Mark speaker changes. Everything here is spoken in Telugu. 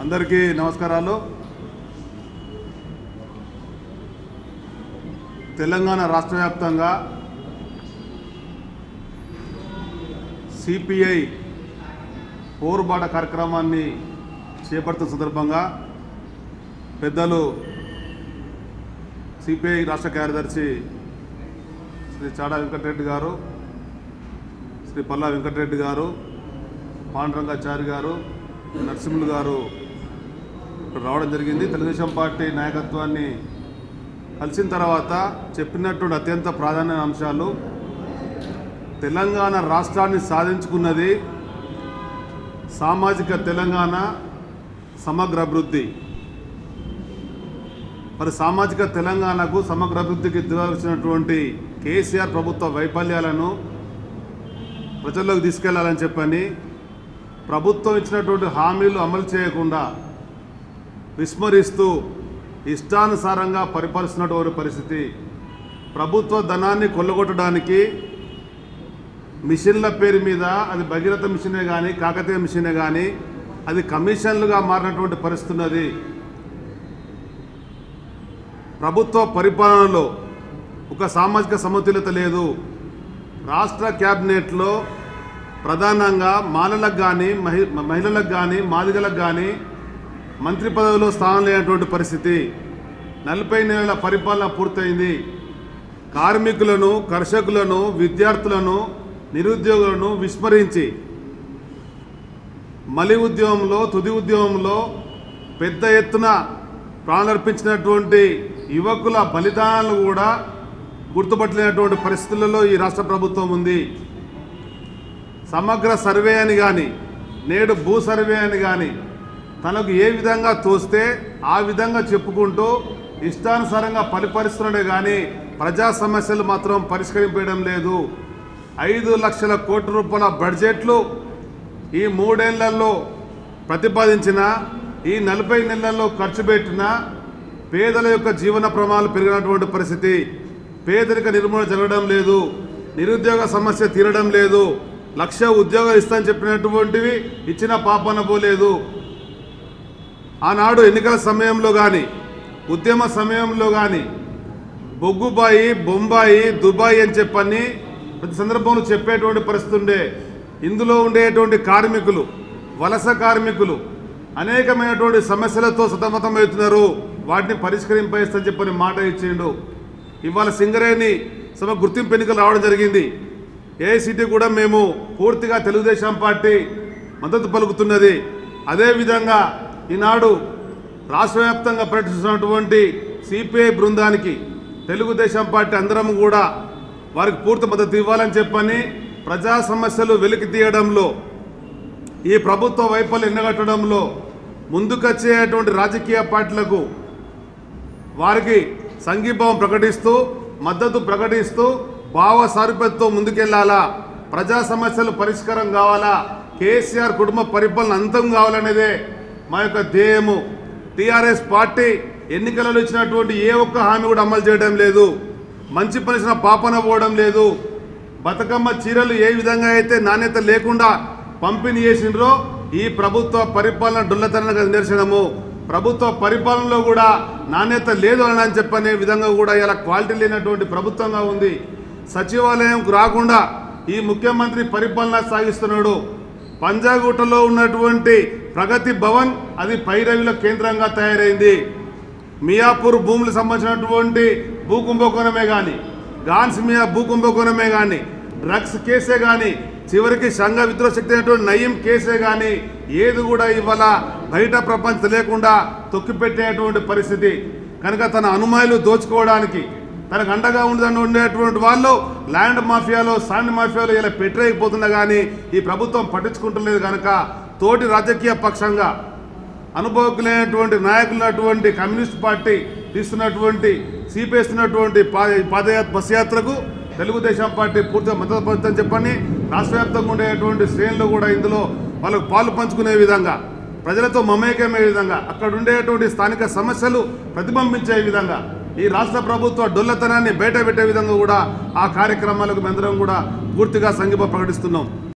Speaker 1: అందరికీ నమస్కారాలు తెలంగాణ రాష్ట్ర వ్యాప్తంగా సిపిఐ పోరుబాట కార్యక్రమాన్ని చేపడుతున్న సందర్భంగా పెద్దలు సిపిఐ రాష్ట్ర కార్యదర్శి శ్రీ చాడా వెంకటరెడ్డి గారు శ్రీ పల్లా వెంకటరెడ్డి గారు పాండురంగాచారి గారు నరసింహులు గారు ఇక్కడ రావడం జరిగింది తెలుగుదేశం పార్టీ నాయకత్వాన్ని కలిసిన తర్వాత చెప్పినటువంటి అత్యంత ప్రాధాన్య అంశాలు తెలంగాణ రాష్ట్రాన్ని సాధించుకున్నది సామాజిక తెలంగాణ సమగ్ర అభివృద్ధి మరి సామాజిక తెలంగాణకు సమగ్ర అభివృద్ధికి దిగాల్సినటువంటి కేసీఆర్ ప్రభుత్వ వైఫల్యాలను ప్రజల్లోకి తీసుకెళ్లాలని చెప్పని ప్రభుత్వం ఇచ్చినటువంటి హామీలు అమలు చేయకుండా విస్మరిస్తూ ఇష్టానుసారంగా పరిపాలిస్తున్నటువంటి పరిస్థితి ప్రభుత్వ ధనాన్ని కొల్లగొట్టడానికి మిషన్ల పేరు మీద అది భగీరథ మిషనే కానీ కాకతీయ మిషనే కానీ అది కమిషన్లుగా మారినటువంటి పరిస్థితి ఉన్నది ప్రభుత్వ పరిపాలనలో ఒక సామాజిక సమతుల్యత లేదు రాష్ట్ర క్యాబినెట్లో ప్రధానంగా మాలలకు కానీ మహి మహిళలకు కానీ మాదిగలకు కానీ మంత్రి పదవిలో స్థానం లేనటువంటి పరిస్థితి నలభై నెలల పరిపాలన పూర్తయింది కార్మికులను కర్షకులను విద్యార్థులను నిరుద్యోగులను విస్మరించి మలి ఉద్యమంలో తుది ఉద్యమంలో పెద్ద ఎత్తున ప్రాణర్పించినటువంటి యువకుల బలిదానాలు కూడా గుర్తుపట్టలేనటువంటి పరిస్థితులలో ఈ రాష్ట్ర ప్రభుత్వం ఉంది సమగ్ర సర్వే అని కానీ నేడు భూ సర్వే అని కానీ తనకు ఏ విధంగా తోస్తే ఆ విధంగా చెప్పుకుంటూ ఇష్టానుసారంగా పరిపరిస్తున్నాడే కానీ ప్రజా సమస్యలు మాత్రం పరిష్కరింపడం లేదు ఐదు లక్షల కోట్ల రూపాయల బడ్జెట్లు ఈ మూడేళ్లలో ప్రతిపాదించిన ఈ నలభై నెలల్లో ఖర్చు పెట్టిన పేదల యొక్క జీవన ప్రమాణాలు పెరిగినటువంటి పరిస్థితి పేదరిక నిర్మూలన జరగడం లేదు నిరుద్యోగ సమస్య తీరడం లేదు లక్ష ఉద్యోగాలు ఇస్తానని చెప్పినటువంటివి ఇచ్చిన పాపన పోలేదు ఆనాడు ఎన్నికల సమయంలో కానీ ఉద్యమ సమయంలో కానీ బొగ్గుబాయి బొంబాయి దుబాయ్ అని చెప్పని ప్రతి సందర్భంలో చెప్పేటువంటి పరిస్థితి ఉండే ఇందులో ఉండేటువంటి కార్మికులు వలస కార్మికులు అనేకమైనటువంటి సమస్యలతో సతమతమవుతున్నారు వాటిని పరిష్కరింపేస్తని చెప్పని మాట ఇచ్చిండు ఇవాళ సింగరేణి సభ గుర్తింపు ఎన్నికలు రావడం జరిగింది ఏఐసిటీ కూడా మేము పూర్తిగా తెలుగుదేశం పార్టీ మద్దతు పలుకుతున్నది అదేవిధంగా ఈనాడు రాష్ట్ర వ్యాప్తంగా పర్యటిస్తున్నటువంటి సిపిఐ బృందానికి తెలుగుదేశం పార్టీ అందరం కూడా వారికి పూర్తి మద్దతు ఇవ్వాలని చెప్పని ప్రజా సమస్యలు వెలికి తీయడంలో ఈ ప్రభుత్వ వైఫల్యం ఎండగట్టడంలో ముందుకొచ్చేటువంటి రాజకీయ పార్టీలకు వారికి సంఘీభావం ప్రకటిస్తూ మద్దతు ప్రకటిస్తూ భావ సారూప్యతతో ముందుకెళ్లాలా ప్రజా సమస్యలు పరిష్కారం కావాలా కేసీఆర్ కుటుంబ పరిపాలన అంతం కావాలనేదే మా యొక్క ధ్యేయము టీఆర్ఎస్ పార్టీ ఎన్నికలలో ఇచ్చినటువంటి ఏ ఒక్క హామీ కూడా అమలు చేయడం లేదు మంచి పనిచిన పాపన పోవడం లేదు బతుకమ్మ చీరలు ఏ విధంగా అయితే నాణ్యత లేకుండా పంపిణీ చేసిండ్రో ఈ ప్రభుత్వ పరిపాలన డొల్లతనానికి నిదర్శనము ప్రభుత్వ పరిపాలనలో కూడా నాణ్యత లేదు అని చెప్పనే విధంగా కూడా ఇలా క్వాలిటీ లేనటువంటి ప్రభుత్వంగా ఉంది సచివాలయంకు రాకుండా ఈ ముఖ్యమంత్రి పరిపాలన సాగిస్తున్నాడు పంజాగుట్టలో ఉన్నటువంటి ప్రగతి భవన్ అది పైరవిల కేంద్రంగా తయారైంది మియాపూర్ భూములకు సంబంధించినటువంటి భూ కుంభకోణమే కానీ గాన్స్ మియా భూ కుంభకోణమే కానీ డ్రగ్స్ కేసే కానీ చివరికి సంఘ విద్రోహ శక్తి అయినటువంటి నయీం కేసే కానీ ఏది కూడా ఇవాళ బయట ప్రపంచం లేకుండా తొక్కిపెట్టేటువంటి పరిస్థితి కనుక తన అనుమాయులు దోచుకోవడానికి తనకు అండగా ఉండదని ఉండేటువంటి వాళ్ళు ల్యాండ్ మాఫియాలో సాండ్ మాఫియాలో ఇలా పెట్టలేకపోతున్నా కానీ ఈ ప్రభుత్వం పట్టించుకుంటలేదు కనుక తోటి రాజకీయ పక్షంగా అనుభవకులైనటువంటి నాయకులైనటువంటి కమ్యూనిస్ట్ పార్టీ తీస్తున్నటువంటి సిపిస్తున్నటువంటి పాదయాత్ర బస్ యాత్రకు తెలుగుదేశం పార్టీ పూర్తిగా మద్దతు పలుకుతుందని చెప్పని రాష్ట్ర వ్యాప్తంగా ఉండేటువంటి శ్రేణులు కూడా ఇందులో వాళ్ళకు పాలు పంచుకునే విధంగా ప్రజలతో మమేకమే విధంగా అక్కడ ఉండేటువంటి స్థానిక సమస్యలు ప్రతిబింబించే విధంగా ఈ రాష్ట్ర ప్రభుత్వ డొల్లతనాన్ని బయట పెట్టే విధంగా కూడా ఆ కార్యక్రమాలకు మేమందరం కూడా పూర్తిగా సంఘీభ ప్రకటిస్తున్నాం